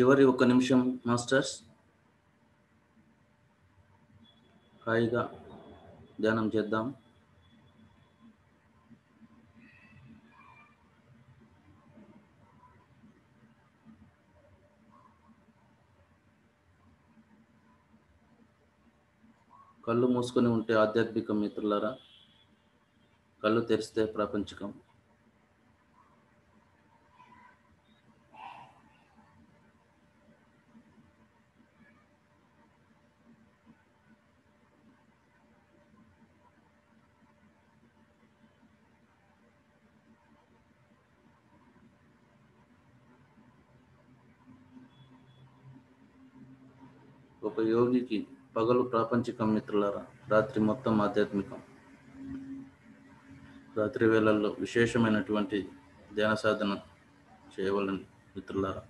చివరి ఒక్క నిమిషం మాస్టర్స్ హాయిగా ధ్యానం చేద్దాం కళ్ళు మూసుకొని ఉంటే ఆధ్యాత్మిక మిత్రులారా కళ్ళు తెరిస్తే ప్రాపంచికం ఒక యోగికి పగలు ప్రాపంచికం మిత్రులారా రాత్రి మొత్తం ఆధ్యాత్మికం రాత్రి వేళల్లో విశేషమైనటువంటి ధ్యాన సాధన చేయవలని మిత్రులారా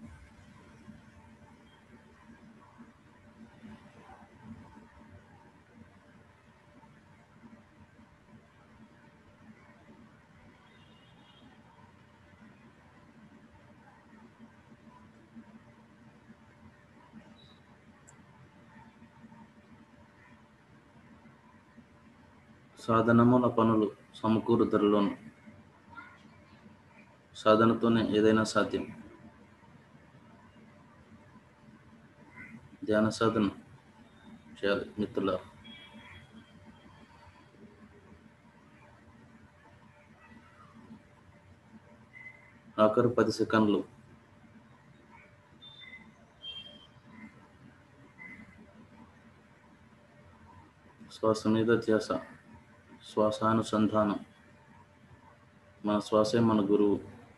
సాధనముల పనులు సమకూరు ధరలోను సాధనతోనే ఏదైనా సాధ్యం ధ్యాన సాధన చేయాలి మిత్రుల ఆఖరు పది సెకండ్లు శ్వాస మీద ధ్యాస శ్వాసానుసంధానం మన శ్వాసే మన గురువు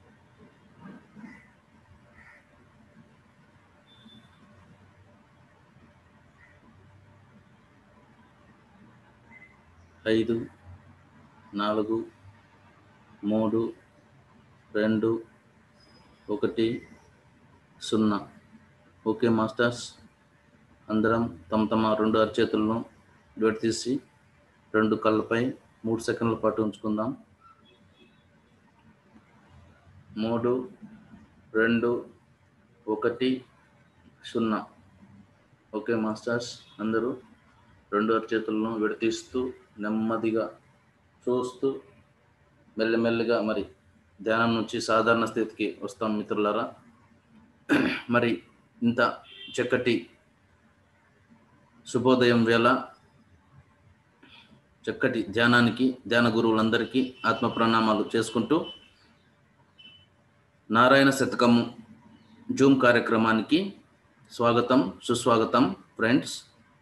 ఐదు నాలుగు మూడు రెండు ఒకటి సున్నా ఓకే మాస్టర్స్ అందరం తమ తమ రెండు అరచేతులను విడతీసి రెండు కళ్ళపై మూడు సెకండ్ల పాటు ఉంచుకుందాం మూడు రెండు ఒకటి సున్నా ఓకే మాస్టర్స్ అందరూ రెండు అరచేతులను విడతీస్తూ నెమ్మదిగా చూస్తూ మెల్లమెల్లిగా మరి ధ్యానం నుంచి సాధారణ స్థితికి వస్తాం మిత్రులారా మరి ఇంత చక్కటి శుభోదయం వేళ చక్కటి ధ్యానానికి ధ్యాన గురువులందరికీ ఆత్మ ప్రణామాలు చేసుకుంటూ నారాయణ శతకము జూమ్ కార్యక్రమానికి స్వాగతం సుస్వాగతం ఫ్రెండ్స్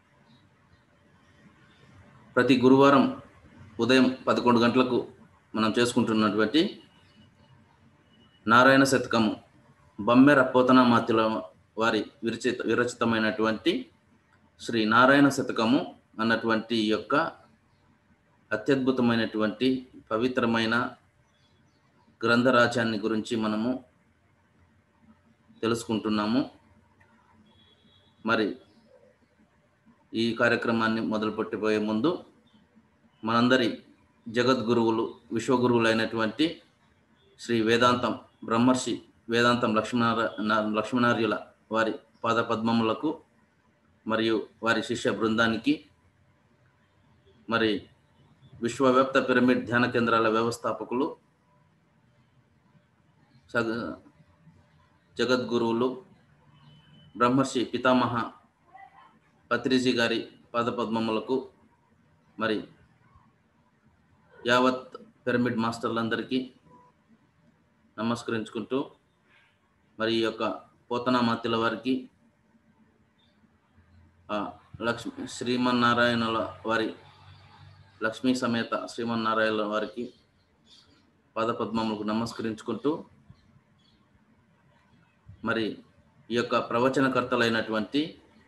ప్రతి గురువారం ఉదయం పదకొండు గంటలకు మనం చేసుకుంటున్నటువంటి నారాయణ శతకము బమ్మెర పోతనామాత్యుల వారి విరచిత విరచితమైనటువంటి శ్రీ నారాయణ శతకము అన్నటువంటి ఈ యొక్క అత్యద్భుతమైనటువంటి పవిత్రమైన గ్రంథరాజ్యాన్ని గురించి మనము తెలుసుకుంటున్నాము మరి ఈ కార్యక్రమాన్ని మొదలుపెట్టిపోయే ముందు మనందరి జగద్గురువులు విశ్వగురువులైనటువంటి శ్రీ వేదాంతం బ్రహ్మర్షి వేదాంతం లక్ష్మణ లక్ష్మణార్యుల వారి పాదపద్మములకు మరియు వారి శిష్య బృందానికి మరి విశ్వవ్యాప్త పిరమిడ్ ధ్యాన కేంద్రాల వ్యవస్థాపకులు సగ జగద్గురువులు బ్రహ్మర్షి పితామహ పత్రిజీ గారి పాదపద్మములకు మరి యావత్ పిరమిడ్ మాస్టర్లందరికీ నమస్కరించుకుంటూ మరి ఈ యొక్క పోతనామాత్యుల వారికి లక్ష్మీ శ్రీమన్నారాయణుల వారి లక్ష్మీ సమేత శ్రీమన్నారాయణ వారికి పాదపద్మములకు నమస్కరించుకుంటూ మరి ఈ యొక్క ప్రవచనకర్తలైనటువంటి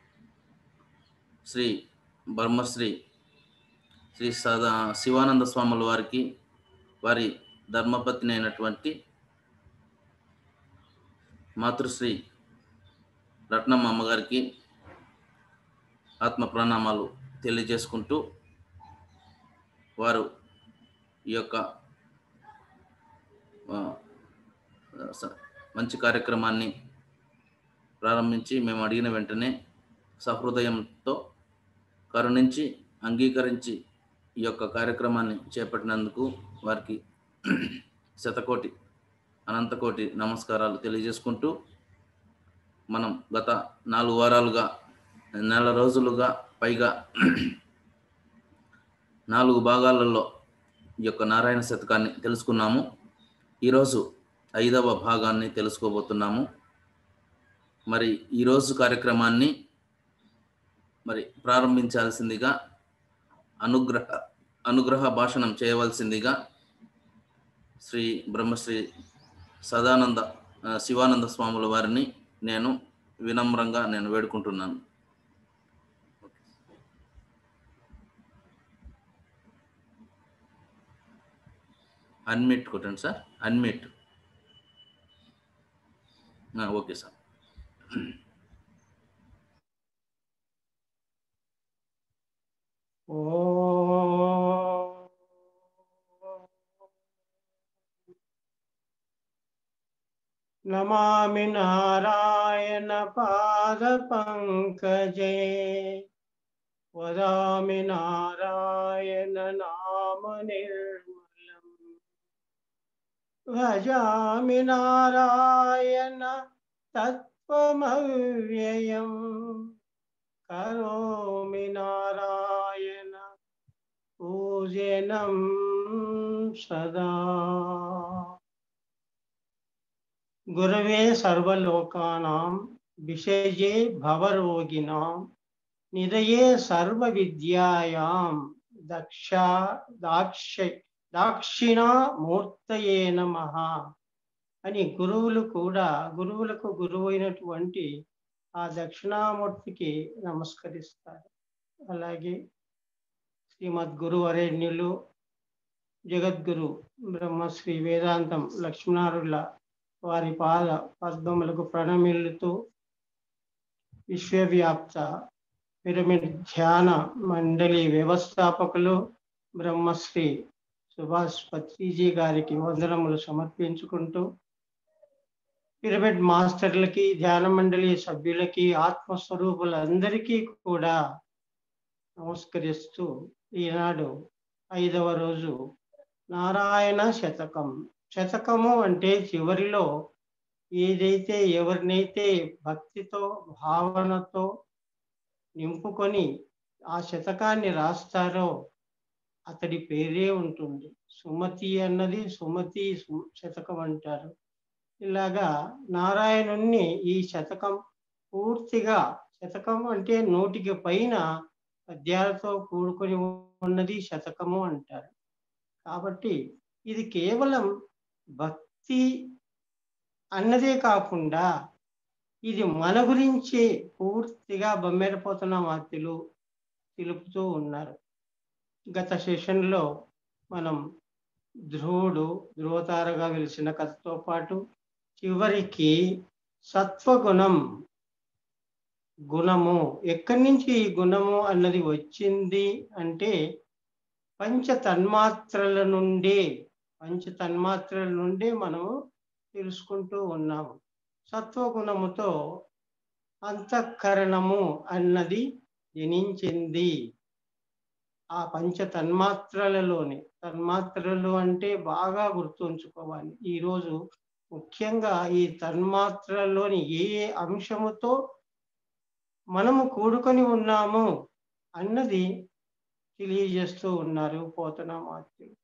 శ్రీ బ్రహ్మశ్రీ శ్రీ సదా శివానంద స్వాముల వారికి వారి ధర్మపత్ని అయినటువంటి మాతృశ్రీ రత్నమ్మ అమ్మగారికి ఆత్మ ప్రణామాలు తెలియజేసుకుంటూ వారు ఈ యొక్క మంచి కార్యక్రమాన్ని ప్రారంభించి మేము అడిగిన వెంటనే సహృదయంతో కరుణించి అంగీకరించి ఈ యొక్క కార్యక్రమాన్ని చేపట్టినందుకు వారికి శతకోటి అనంతకోటి నమస్కారాలు తెలియజేసుకుంటూ మనం గత నాలుగు వారాలుగా నెల రోజులుగా పైగా నాలుగు భాగాలలో ఈ యొక్క నారాయణ శతకాన్ని తెలుసుకున్నాము ఈరోజు ఐదవ భాగాన్ని తెలుసుకోబోతున్నాము మరి ఈరోజు కార్యక్రమాన్ని మరి ప్రారంభించాల్సిందిగా అనుగ్రహ అనుగ్రహ భాషణం చేయవలసిందిగా శ్రీ బ్రహ్మశ్రీ సదానంద ఆ, శివానంద స్వాముల వారిని నేను వినమ్రంగా నేను వేడుకుంటున్నాను అన్మిట్ కొట్టండి సార్ అన్మిట్ ఓకే సార్ నమామి నారాయణ పాద పంకజే వదామి నారాయణ నామ నిర్మలం భజామి నారాయణ తత్వమవ్యయం కరోమి నారాయణ పూజనం సదా గురవే సర్వలోకానాం విషయే భవరోగిణాం నిరయే సర్వ విద్యాయాం దక్ష దాక్ష దాక్షిణామూర్తయే నమ అని గురువులు కూడా గురువులకు గురువు అయినటువంటి ఆ దక్షిణామూర్తికి నమస్కరిస్తారు అలాగే శ్రీమద్ గురువరేణ్యులు జగద్గురు బ్రహ్మశ్రీ వేదాంతం లక్ష్మణారుల వారి పాద పద్మములకు ప్రణమిల్లుతూ విశ్వవ్యాప్త పిరమిడ్ ధ్యాన మండలి వ్యవస్థాపకులు బ్రహ్మశ్రీ సుభాష్ పత్రిజీ గారికి వందనములు సమర్పించుకుంటూ పిరమిడ్ మాస్టర్లకి ధ్యాన మండలి సభ్యులకి ఆత్మస్వరూపులందరికీ కూడా నమస్కరిస్తూ ఈనాడు ఐదవ రోజు నారాయణ శతకం శతకము అంటే చివరిలో ఏదైతే ఎవరినైతే భక్తితో భావనతో నింపుకొని ఆ శతకాన్ని రాస్తారో అతడి పేరే ఉంటుంది సుమతి అన్నది సుమతి సు- శతకం అంటారు ఇలాగా నారాయణుణ్ణి ఈ శతకం పూర్తిగా శతకం అంటే నూటికి పైన పద్యాలతో కూడుకొని ఉన్నది శతకము అంటారు కాబట్టి ఇది కేవలం భక్తి అన్నదే కాకుండా ఇది మన గురించి పూర్తిగా బొమ్మెరపోతున్న మాత్యులు తెలుపుతూ ఉన్నారు గత సెషన్లో మనం ధ్రువుడు ధ్రువతారగా వెలిసిన కథతో పాటు చివరికి సత్వగుణం గుణము ఎక్కడి నుంచి ఈ గుణము అన్నది వచ్చింది అంటే పంచ తన్మాత్రల నుండి పంచ తన్మాత్రల నుండి మనము తెలుసుకుంటూ ఉన్నాము సత్వగుణముతో అంతఃకరణము అన్నది జనించింది ఆ పంచ తన్మాత్రలలోని తన్మాత్రలు అంటే బాగా గుర్తుంచుకోవాలి ఈరోజు ముఖ్యంగా ఈ తన్మాత్రలోని ఏ ఏ అంశముతో మనము కూడుకొని ఉన్నాము అన్నది తెలియజేస్తూ ఉన్నారు పోతన మాత్రులు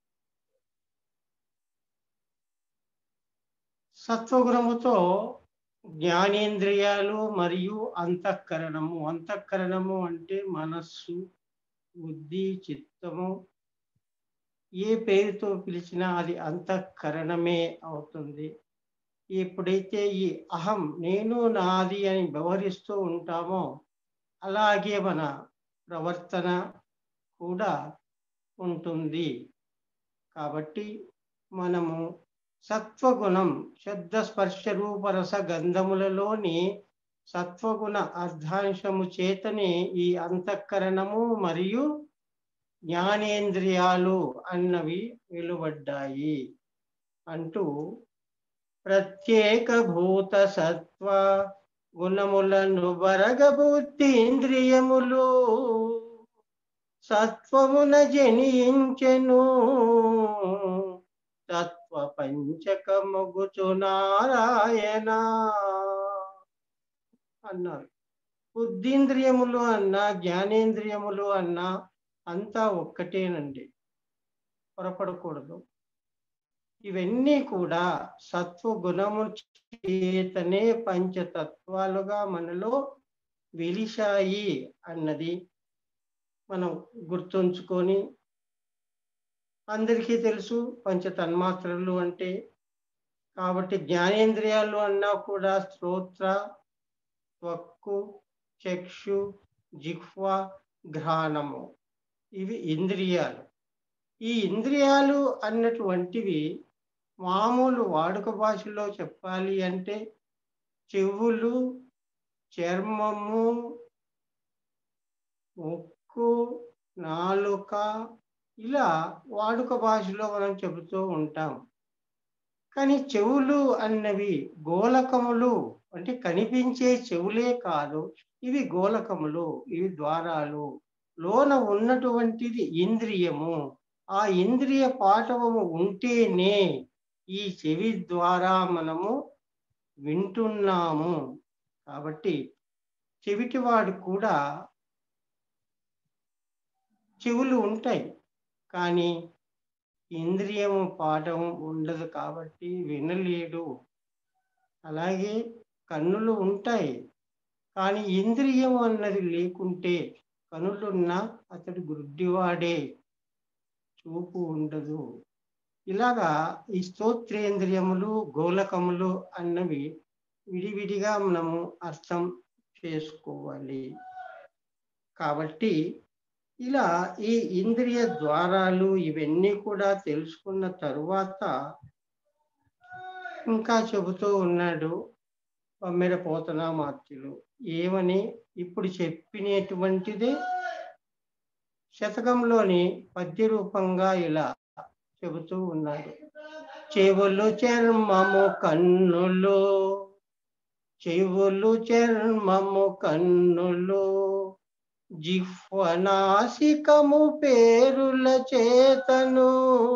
సత్వగుణముతో జ్ఞానేంద్రియాలు మరియు అంతఃకరణము అంతఃకరణము అంటే మనస్సు బుద్ధి చిత్తము ఏ పేరుతో పిలిచినా అది అంతఃకరణమే అవుతుంది ఎప్పుడైతే ఈ అహం నేను నాది అని వ్యవహరిస్తూ ఉంటామో అలాగే మన ప్రవర్తన కూడా ఉంటుంది కాబట్టి మనము సత్వగుణం శబ్ద స్పర్శ రూపరస గంధములలోని సత్వగుణ అర్ధాంశము చేతనే ఈ అంతఃకరణము మరియు జ్ఞానేంద్రియాలు అన్నవి వెలువడ్డాయి అంటూ ప్రత్యేక భూత సత్వ గుణములను బరగబుద్ధి ఇంద్రియములు సత్వమున జనించెను తత్వ పంచకముగుచు నారాయణ అన్నారు బుద్ధింద్రియములు అన్నా జ్ఞానేంద్రియములు అన్నా అంతా ఒక్కటేనండి పొరపడకూడదు ఇవన్నీ కూడా సత్వగుణము చేతనే పంచతత్వాలుగా మనలో వెలిశాయి అన్నది మనం గుర్తుంచుకొని అందరికీ తెలుసు పంచ తన్మాత్రలు అంటే కాబట్టి జ్ఞానేంద్రియాలు అన్నా కూడా శ్రోత్ర త్వక్కు చక్షు జిహ్వ ఘ్రాణము ఇవి ఇంద్రియాలు ఈ ఇంద్రియాలు అన్నటువంటివి మామూలు వాడుక భాషలో చెప్పాలి అంటే చెవులు చర్మము ముక్కు నాలుక ఇలా వాడుక భాషలో మనం చెబుతూ ఉంటాం కానీ చెవులు అన్నవి గోలకములు అంటే కనిపించే చెవులే కాదు ఇవి గోలకములు ఇవి ద్వారాలు లోన ఉన్నటువంటిది ఇంద్రియము ఆ ఇంద్రియ పాఠవము ఉంటేనే ఈ చెవి ద్వారా మనము వింటున్నాము కాబట్టి చెవిటివాడు కూడా చెవులు ఉంటాయి కానీ ఇంద్రియము పాఠం ఉండదు కాబట్టి వినలేడు అలాగే కన్నులు ఉంటాయి కానీ ఇంద్రియం అన్నది లేకుంటే కనులున్నా అతడు గుడ్డివాడే చూపు ఉండదు ఇలాగా ఈ స్తోత్రేంద్రియములు గోలకములు అన్నవి విడివిడిగా మనము అర్థం చేసుకోవాలి కాబట్టి ఇలా ఈ ఇంద్రియ ద్వారాలు ఇవన్నీ కూడా తెలుసుకున్న తరువాత ఇంకా చెబుతూ ఉన్నాడు పమ్మెర పోతన మార్చులు ఏమని ఇప్పుడు చెప్పినటువంటిదే శతకంలోని పద్య రూపంగా ఇలా చెబుతూ ఉన్నాడు చెవులు చర్మము కన్నులు చెవులు చర్మము కన్నులు జిహ్వనాసికము పేరుల చేతను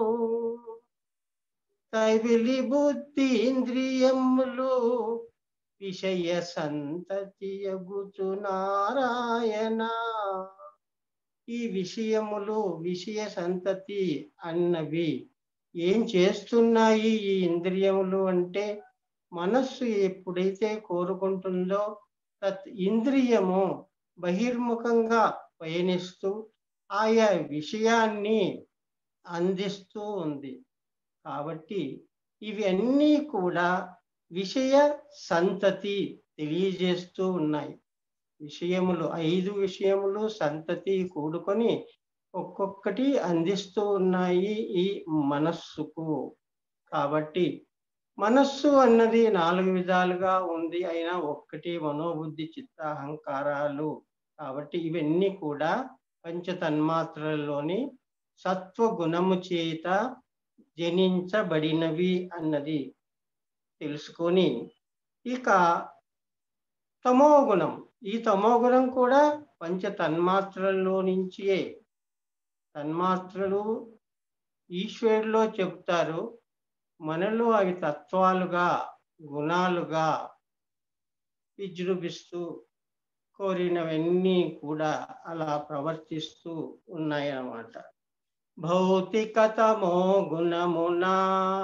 తైవిలి బుద్ధి ఇంద్రియములు విషయ సంతతియగుచు నారాయణ ఈ విషయములు విషయ సంతతి అన్నవి ఏం చేస్తున్నాయి ఈ ఇంద్రియములు అంటే మనస్సు ఎప్పుడైతే కోరుకుంటుందో తత్ ఇంద్రియము బహిర్ముఖంగా పయనిస్తూ ఆయా విషయాన్ని అందిస్తూ ఉంది కాబట్టి ఇవి అన్నీ కూడా విషయ సంతతి తెలియజేస్తూ ఉన్నాయి విషయములు ఐదు విషయములు సంతతి కూడుకొని ఒక్కొక్కటి అందిస్తూ ఉన్నాయి ఈ మనస్సుకు కాబట్టి మనస్సు అన్నది నాలుగు విధాలుగా ఉంది అయినా ఒక్కటి మనోబుద్ధి చిత్త అహంకారాలు కాబట్టి ఇవన్నీ కూడా పంచ తన్మాత్రల్లోని సత్వగుణము చేత జనించబడినవి అన్నది తెలుసుకొని ఇక తమో గుణం ఈ తమో గుణం కూడా పంచ తన్మాత్రల్లో నుంచియే తన్మాత్రలు ఈశ్వరులో చెప్తారు మనలో అవి తత్వాలుగా గుణాలుగా విజృంభిస్తూ కోరినవన్నీ కూడా అలా ప్రవర్తిస్తూ ఉన్నాయన్నమాట భౌతికతమో గుణమునా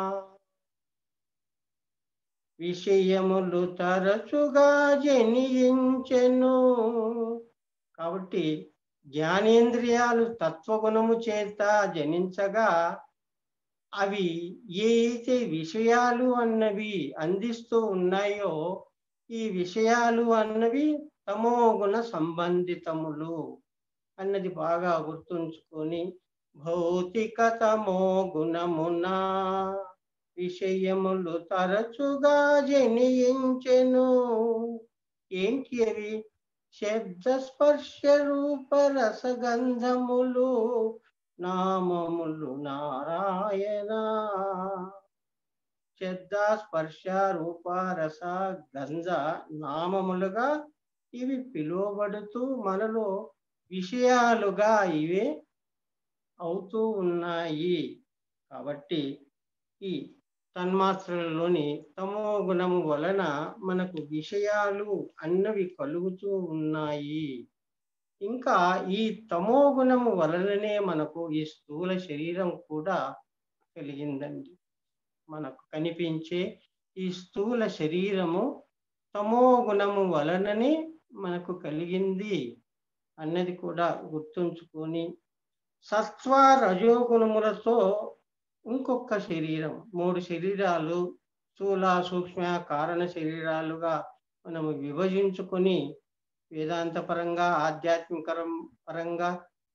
విషయములు తరచుగా జనించెను కాబట్టి జ్ఞానేంద్రియాలు తత్వగుణము చేత జనించగా అవి ఏ అయితే విషయాలు అన్నవి అందిస్తూ ఉన్నాయో ఈ విషయాలు అన్నవి తమో గుణ సంబంధితములు అన్నది బాగా గుర్తుంచుకొని భౌతిక తమో గుణమునా విషయములు తరచుగా జనించెను ఏంటి అవి శబ్ద స్పర్శ రూప రసగంధములు నామములు నారాయణ శబ్ద స్పర్శ రూప రస గంధ నామములుగా ఇవి పిలువబడుతూ మనలో విషయాలుగా ఇవే అవుతూ ఉన్నాయి కాబట్టి ఈ తన్మాత్రలలోని తమో గుణము వలన మనకు విషయాలు అన్నవి కలుగుతూ ఉన్నాయి ఇంకా ఈ తమో గుణము వలననే మనకు ఈ స్థూల శరీరం కూడా కలిగిందండి మనకు కనిపించే ఈ స్థూల శరీరము తమో గుణము వలననే మనకు కలిగింది అన్నది కూడా గుర్తుంచుకొని సత్వ రజోగుణములతో ఇంకొక శరీరం మూడు శరీరాలు స్థూల సూక్ష్మ కారణ శరీరాలుగా మనము విభజించుకొని వేదాంత పరంగా ఆధ్యాత్మిక పరంగా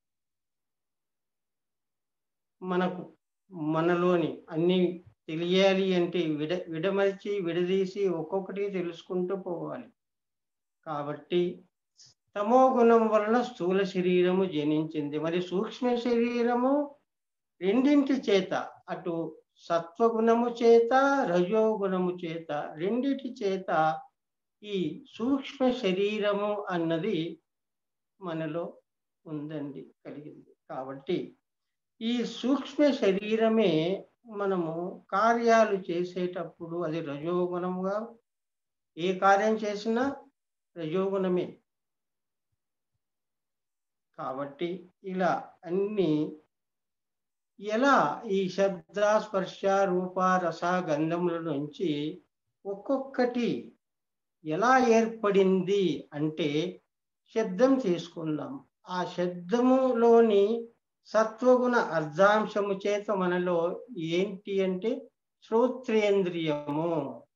మనకు మనలోని అన్ని తెలియాలి అంటే విడ విడమర్చి విడదీసి ఒక్కొక్కటి తెలుసుకుంటూ పోవాలి కాబట్టి తమో గుణం వలన స్థూల శరీరము జనించింది మరి సూక్ష్మ శరీరము రెండింటి చేత అటు సత్వగుణము చేత రజోగుణము చేత రెండిటి చేత ఈ సూక్ష్మ శరీరము అన్నది మనలో ఉందండి కలిగింది కాబట్టి ఈ సూక్ష్మ శరీరమే మనము కార్యాలు చేసేటప్పుడు అది రజోగుణముగా ఏ కార్యం చేసినా రజోగుణమే కాబట్టి ఇలా అన్ని ఎలా ఈ శబ్ద స్పర్శ రూప రస గంధముల నుంచి ఒక్కొక్కటి ఎలా ఏర్పడింది అంటే శబ్దం తీసుకుందాం ఆ శబ్దములోని సత్వగుణ అర్ధాంశము చేత మనలో ఏంటి అంటే శ్రోత్రేంద్రియము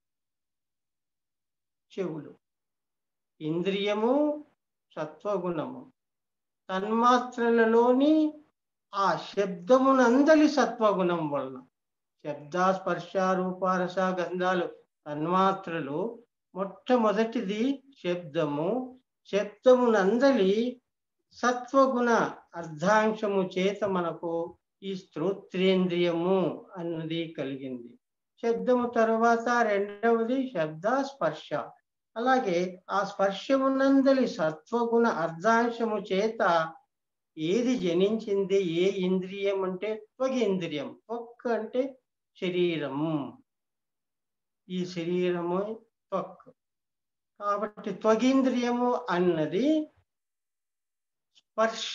చెవులు ఇంద్రియము సత్వగుణము తన్మాత్రలలోని ఆ శబ్దమునందలి సత్వగుణం వలన శబ్ద స్పర్శ రూపారస గంధాలు తన్మాత్రలు మొట్టమొదటిది శబ్దము శబ్దమునందలి సత్వగుణ అర్ధాంశము చేత మనకు ఈ స్తోత్రేంద్రియము అన్నది కలిగింది శబ్దము తర్వాత రెండవది శబ్ద స్పర్శ అలాగే ఆ స్పర్శమునందలి సత్వగుణ అర్ధాంశము చేత ఏది జనించింది ఏ ఇంద్రియం అంటే త్వగేంద్రియం త్వక్ అంటే శరీరము ఈ శరీరము త్వక్ కాబట్టి త్వగేంద్రియము అన్నది స్పర్శ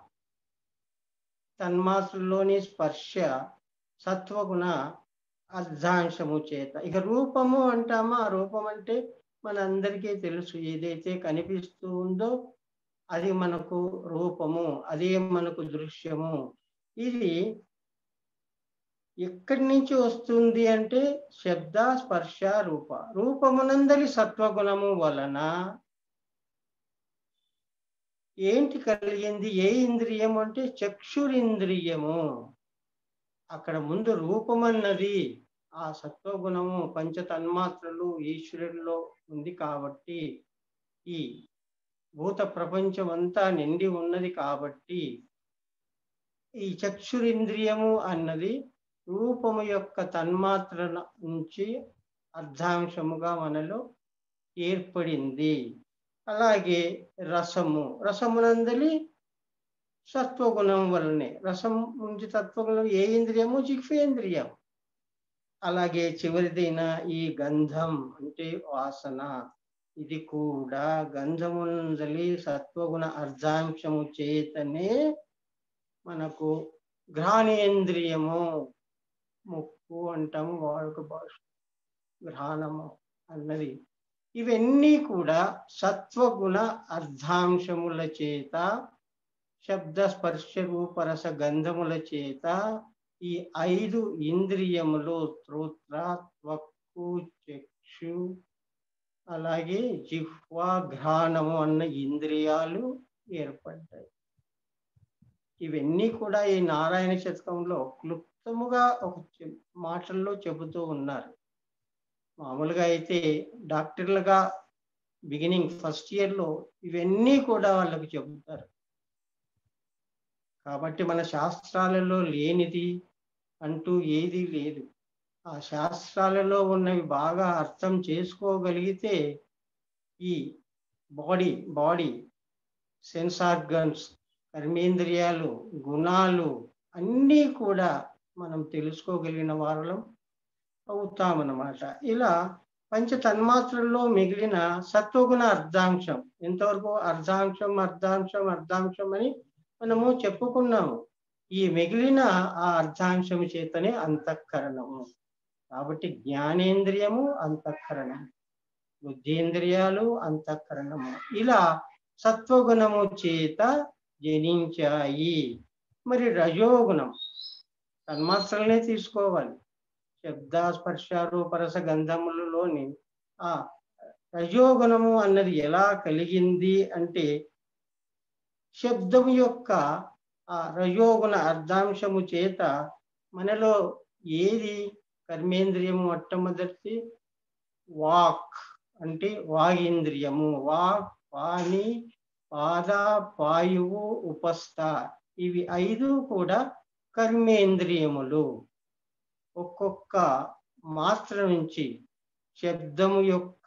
తన్మాత్రలోని స్పర్శ సత్వగుణ అర్ధాంశము చేత ఇక రూపము అంటామా ఆ రూపం అంటే మనందరికీ తెలుసు ఏదైతే కనిపిస్తూ ఉందో అది మనకు రూపము అదే మనకు దృశ్యము ఇది ఎక్కడి నుంచి వస్తుంది అంటే శబ్ద స్పర్శ రూప రూపమునందలి సత్వగుణము వలన ఏంటి కలిగింది ఏ ఇంద్రియం అంటే చక్షురింద్రియము అక్కడ ముందు రూపమన్నది ఆ సత్వగుణము పంచ తన్మాత్రలు ఈశ్వరుల్లో ఉంది కాబట్టి ఈ భూత ప్రపంచం అంతా నిండి ఉన్నది కాబట్టి ఈ చక్షురింద్రియము అన్నది రూపము యొక్క తన్మాత్ర నుంచి అర్ధాంశముగా మనలో ఏర్పడింది అలాగే రసము రసమునందలి సత్వగుణం వలనే రసం నుంచి తత్వగుణం ఏ ఇంద్రియము జిహ్వేంద్రియం అలాగే చివరిదైన ఈ గంధం అంటే వాసన ఇది కూడా గంధముందలి సత్వగుణ అర్ధాంశము చేతనే మనకు ఘ్రాణేంద్రియము ముక్కు అంటాము వాడుక భాష ఘ్రాణము అన్నది ఇవన్నీ కూడా సత్వగుణ అర్ధాంశముల చేత శబ్ద స్పర్శ రూపరస గంధముల చేత ఈ ఐదు ఇంద్రియములు త్రోత్ర త్వక్కు చక్షు అలాగే జిహ్వా ఘ్రాణము అన్న ఇంద్రియాలు ఏర్పడ్డాయి ఇవన్నీ కూడా ఈ నారాయణ శతకంలో క్లుప్తముగా ఒక చె- మాటల్లో చెబుతూ ఉన్నారు మామూలుగా అయితే డాక్టర్లుగా బిగినింగ్ ఫస్ట్ ఇయర్లో ఇవన్నీ కూడా వాళ్ళకు చెబుతారు కాబట్టి మన శాస్త్రాలలో లేనిది అంటూ ఏది లేదు ఆ శాస్త్రాలలో ఉన్నవి బాగా అర్థం చేసుకోగలిగితే ఈ బాడీ బాడీ సెన్స్ ఆర్గన్స్ కర్మేంద్రియాలు గుణాలు అన్నీ కూడా మనం తెలుసుకోగలిగిన వారలం అవుతామన్నమాట ఇలా పంచ తన్మాత్రల్లో మిగిలిన సత్వగుణ అర్ధాంశం ఎంతవరకు అర్ధాంశం అర్ధాంశం అర్ధాంశం అని మనము చెప్పుకున్నాము ఈ మిగిలిన ఆ అర్ధాంశం చేతనే అంతఃకరణము కాబట్టి జ్ఞానేంద్రియము అంతఃకరణం బుద్ధేంద్రియాలు అంతఃకరణము ఇలా సత్వగుణము చేత జనించాయి మరి రజోగుణం తన్మాత్రలనే తీసుకోవాలి శబ్ద స్పర్శ రూపరస గంధములలోని ఆ రజోగుణము అన్నది ఎలా కలిగింది అంటే శబ్దము యొక్క ఆ రజోగుణ అర్ధాంశము చేత మనలో ఏది కర్మేంద్రియము మొట్టమొదటి వాక్ అంటే వాగింద్రియము వాక్ వాణి పాద పాయువు ఉపస్థ ఇవి ఐదు కూడా కర్మేంద్రియములు ఒక్కొక్క మాత్ర నుంచి శబ్దము యొక్క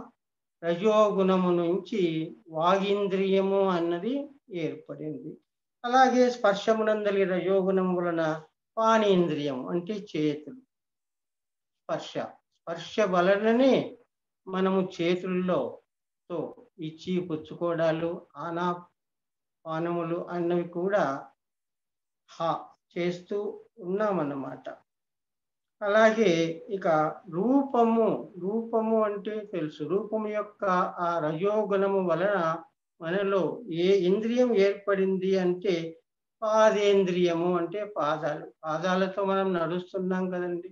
రజోగుణము నుంచి వాగింద్రియము అన్నది ఏర్పడింది అలాగే స్పర్శమునందలి రజోగుణం వలన పానేంద్రియం అంటే చేతులు స్పర్శ స్పర్శ వలననే మనము చేతుల్లో తో ఇచ్చి పుచ్చుకోవడాలు ఆనా పానములు అన్నవి కూడా హా చేస్తూ ఉన్నామన్నమాట అలాగే ఇక రూపము రూపము అంటే తెలుసు రూపము యొక్క ఆ రజోగుణము వలన మనలో ఏ ఇంద్రియం ఏర్పడింది అంటే పాదేంద్రియము అంటే పాదాలు పాదాలతో మనం నడుస్తున్నాం కదండి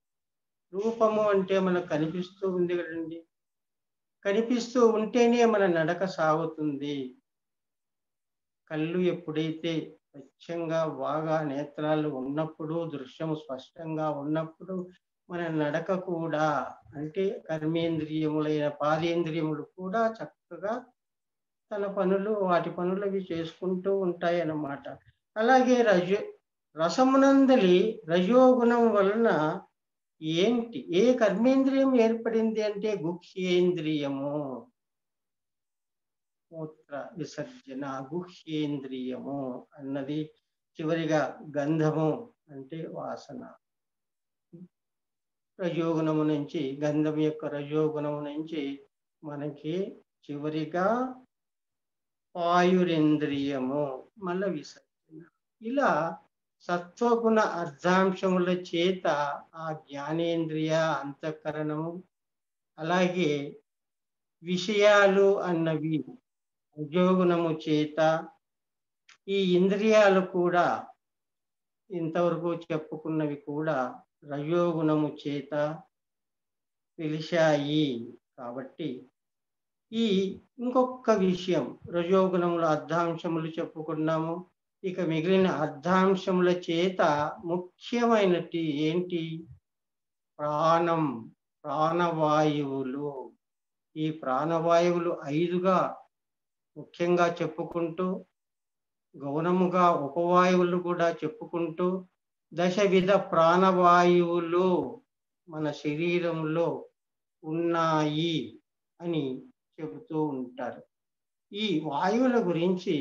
రూపము అంటే మనకు కనిపిస్తూ ఉంది కదండి కనిపిస్తూ ఉంటేనే మన నడక సాగుతుంది కళ్ళు ఎప్పుడైతే స్వచ్ఛంగా బాగా నేత్రాలు ఉన్నప్పుడు దృశ్యము స్పష్టంగా ఉన్నప్పుడు మన నడక కూడా అంటే కర్మేంద్రియములైన పాదేంద్రియములు కూడా చక్కగా తన పనులు వాటి పనులు అవి చేసుకుంటూ ఉంటాయి అన్నమాట అలాగే రజో రసమునందలి రజోగుణం వలన ఏంటి ఏ కర్మేంద్రియం ఏర్పడింది అంటే గుహ్యేంద్రియము మూత్ర విసర్జన గుహ్యేంద్రియము అన్నది చివరిగా గంధము అంటే వాసన రజోగుణము నుంచి గంధం యొక్క రజోగుణము నుంచి మనకి చివరిగా పాయురేంద్రియము మళ్ళా విసర్జన ఇలా సత్వగుణ అర్ధాంశముల చేత ఆ జ్ఞానేంద్రియ అంతఃకరణము అలాగే విషయాలు అన్నవి ఉద్యోగుణము చేత ఈ ఇంద్రియాలు కూడా ఇంతవరకు చెప్పుకున్నవి కూడా రజోగుణము చేత పిలిచాయి కాబట్టి ఈ ఇంకొక విషయం రజోగుణముల అర్ధాంశములు చెప్పుకున్నాము ఇక మిగిలిన అర్ధాంశముల చేత ముఖ్యమైనటి ఏంటి ప్రాణం ప్రాణవాయువులు ఈ ప్రాణవాయువులు ఐదుగా ముఖ్యంగా చెప్పుకుంటూ గౌనముగా ఉపవాయువులు కూడా చెప్పుకుంటూ దశవిధ ప్రాణవాయువులు మన శరీరంలో ఉన్నాయి అని చెబుతూ ఉంటారు ఈ వాయువుల గురించి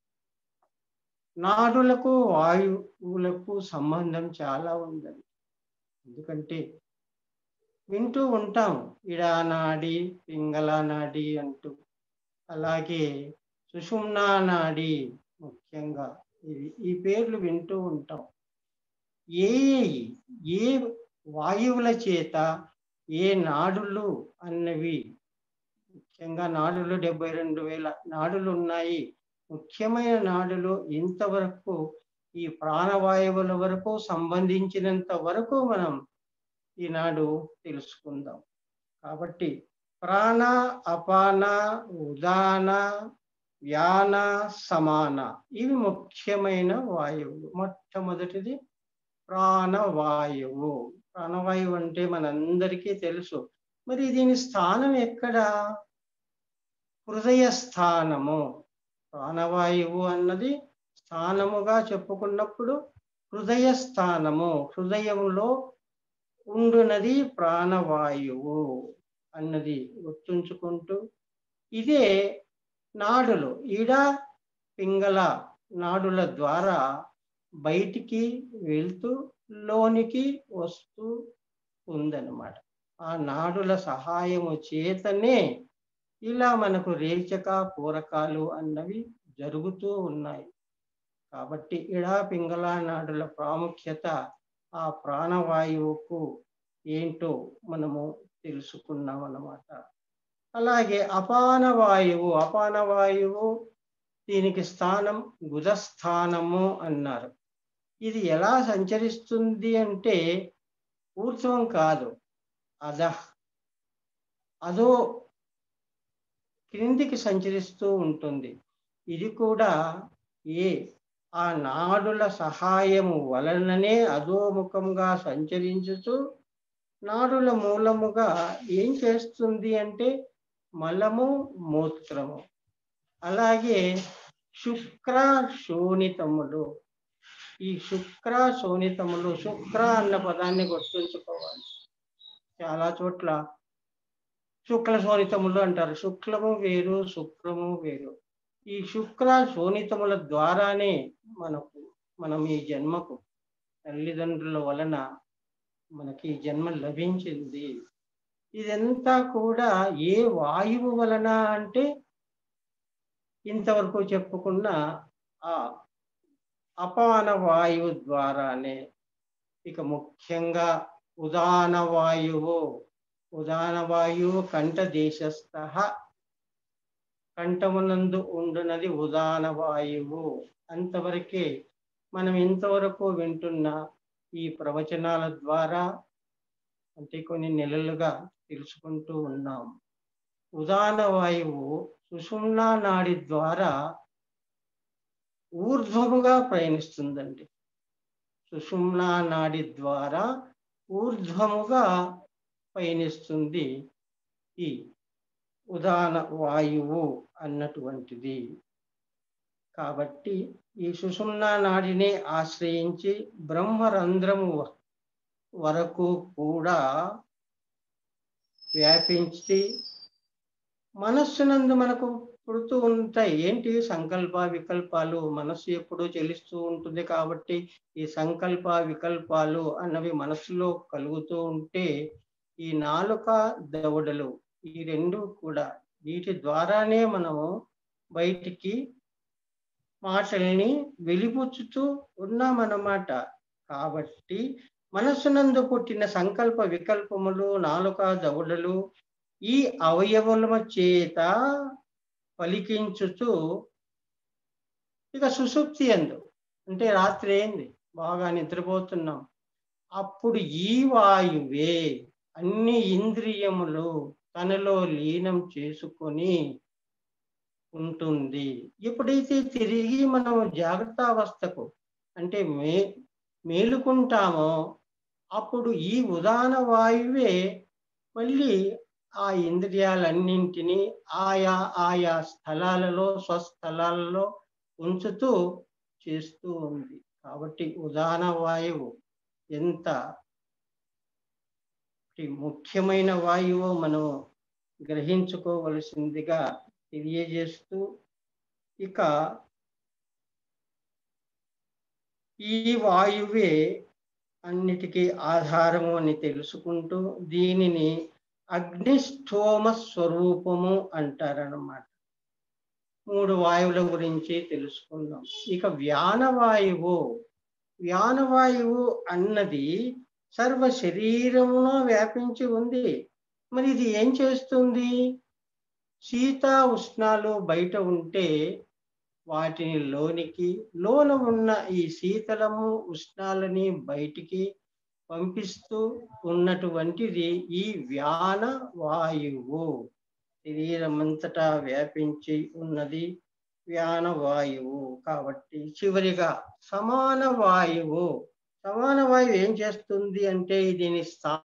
నాడులకు వాయువులకు సంబంధం చాలా ఉందండి ఎందుకంటే వింటూ ఉంటాం ఇడా నాడి పింగళ నాడి అంటూ అలాగే సుషుమ్నా నాడి ముఖ్యంగా ఇవి ఈ పేర్లు వింటూ ఉంటాం ఏ ఏ వాయువుల చేత ఏ నాడులు అన్నవి ముఖ్యంగా నాడులు డెబ్బై రెండు వేల నాడులు ఉన్నాయి ముఖ్యమైన నాడులు ఇంతవరకు ఈ ప్రాణవాయువుల వరకు సంబంధించినంత వరకు మనం ఈనాడు తెలుసుకుందాం కాబట్టి ప్రాణ అపాన ఉదాన వ్యాన సమాన ఇవి ముఖ్యమైన వాయువులు మొట్టమొదటిది ప్రాణవాయువు ప్రాణవాయువు అంటే మనందరికీ తెలుసు మరి దీని స్థానం ఎక్కడ హృదయ స్థానము ప్రాణవాయువు అన్నది స్థానముగా చెప్పుకున్నప్పుడు హృదయ స్థానము హృదయంలో ఉండునది ప్రాణవాయువు అన్నది గుర్తుంచుకుంటూ ఇదే నాడులు ఈడ పింగళ నాడుల ద్వారా బయటికి వెళ్తూ లోనికి వస్తూ ఉందన్నమాట ఆ నాడుల సహాయము చేతనే ఇలా మనకు రేచక పూరకాలు అన్నవి జరుగుతూ ఉన్నాయి కాబట్టి ఇడా పింగళ నాడుల ప్రాముఖ్యత ఆ ప్రాణవాయువుకు ఏంటో మనము తెలుసుకున్నాం అన్నమాట అలాగే అపాన వాయువు అపాన వాయువు దీనికి స్థానం గుజస్థానము అన్నారు ఇది ఎలా సంచరిస్తుంది అంటే ఊర్ధ్వం కాదు అధ అదో క్రిందికి సంచరిస్తూ ఉంటుంది ఇది కూడా ఏ ఆ నాడుల సహాయము వలననే అధోముఖంగా సంచరించుతూ నాడుల మూలముగా ఏం చేస్తుంది అంటే మలము మూత్రము అలాగే శుక్ర శోణితములు ఈ శుక్ర శోణితములు శుక్ర అన్న పదాన్ని గుర్తుంచుకోవాలి చాలా చోట్ల శుక్ల శోణితములు అంటారు శుక్లము వేరు శుక్రము వేరు ఈ శుక్ర శోణితముల ద్వారానే మనకు మనం ఈ జన్మకు తల్లిదండ్రుల వలన మనకి ఈ జన్మ లభించింది ఇదంతా కూడా ఏ వాయువు వలన అంటే ఇంతవరకు చెప్పుకున్న ఆ అపాన వాయువు ద్వారానే ఇక ముఖ్యంగా ఉదాన వాయువు ఉదాన వాయువు కంఠ దేశస్థ కంఠమునందు ఉండునది ఉదాన వాయువు అంతవరకే మనం ఇంతవరకు వింటున్న ఈ ప్రవచనాల ద్వారా అంటే కొన్ని నెలలుగా తెలుసుకుంటూ ఉన్నాం ఉదాన వాయువు సుషుమ్నా నాడి ద్వారా ఊర్ధ్వముగా ప్రయాణిస్తుందండి సుషుమ్నా నాడి ద్వారా ఊర్ధ్వముగా పయనిస్తుంది ఈ ఉదాన వాయువు అన్నటువంటిది కాబట్టి ఈ సుషుమ్నా నాడిని ఆశ్రయించి బ్రహ్మరంధ్రము వరకు కూడా వ్యాపించి మనస్సునందు మనకు పుడుతూ ఉంటాయి ఏంటి సంకల్ప వికల్పాలు మనస్సు ఎప్పుడూ చెలిస్తూ ఉంటుంది కాబట్టి ఈ సంకల్ప వికల్పాలు అన్నవి మనస్సులో కలుగుతూ ఉంటే ఈ నాలుక దవడలు ఈ రెండు కూడా వీటి ద్వారానే మనము బయటికి మాటల్ని వెలిపుచ్చుతూ ఉన్నామన్నమాట కాబట్టి మనస్సునందు పుట్టిన సంకల్ప వికల్పములు నాలుక దవడలు ఈ అవయవముల చేత పలికించుతూ ఇక సుషుప్తి ఎందు అంటే రాత్రి ఏంది బాగా నిద్రపోతున్నాం అప్పుడు ఈ వాయువే అన్ని ఇంద్రియములు తనలో లీనం చేసుకొని ఉంటుంది ఎప్పుడైతే తిరిగి మనం జాగ్రత్త అవస్థకు అంటే మే మేలుకుంటామో అప్పుడు ఈ ఉదాన వాయువే మళ్ళీ ఆ ఇంద్రియాలన్నింటినీ ఆయా ఆయా స్థలాలలో స్వస్థలాలలో ఉంచుతూ చేస్తూ ఉంది కాబట్టి ఉదాన వాయువు ఎంత ముఖ్యమైన వాయువు మనం గ్రహించుకోవలసిందిగా తెలియజేస్తూ ఇక ఈ వాయువే అన్నిటికీ ఆధారము అని తెలుసుకుంటూ దీనిని అగ్నిష్టోమ స్వరూపము అంటారనమాట మూడు వాయువుల గురించి తెలుసుకుందాం ఇక వ్యానవాయువు వ్యానవాయువు అన్నది సర్వ శరీరమును వ్యాపించి ఉంది మరి ఇది ఏం చేస్తుంది శీత ఉష్ణాలు బయట ఉంటే వాటిని లోనికి లోన ఉన్న ఈ శీతలము ఉష్ణాలని బయటికి పంపిస్తూ ఉన్నటువంటిది ఈ వ్యాన వాయువు శరీరం అంతటా వ్యాపించి ఉన్నది వ్యాన వాయువు కాబట్టి చివరిగా సమాన వాయువు సమాన వాయువు ఏం చేస్తుంది అంటే దీని స్థా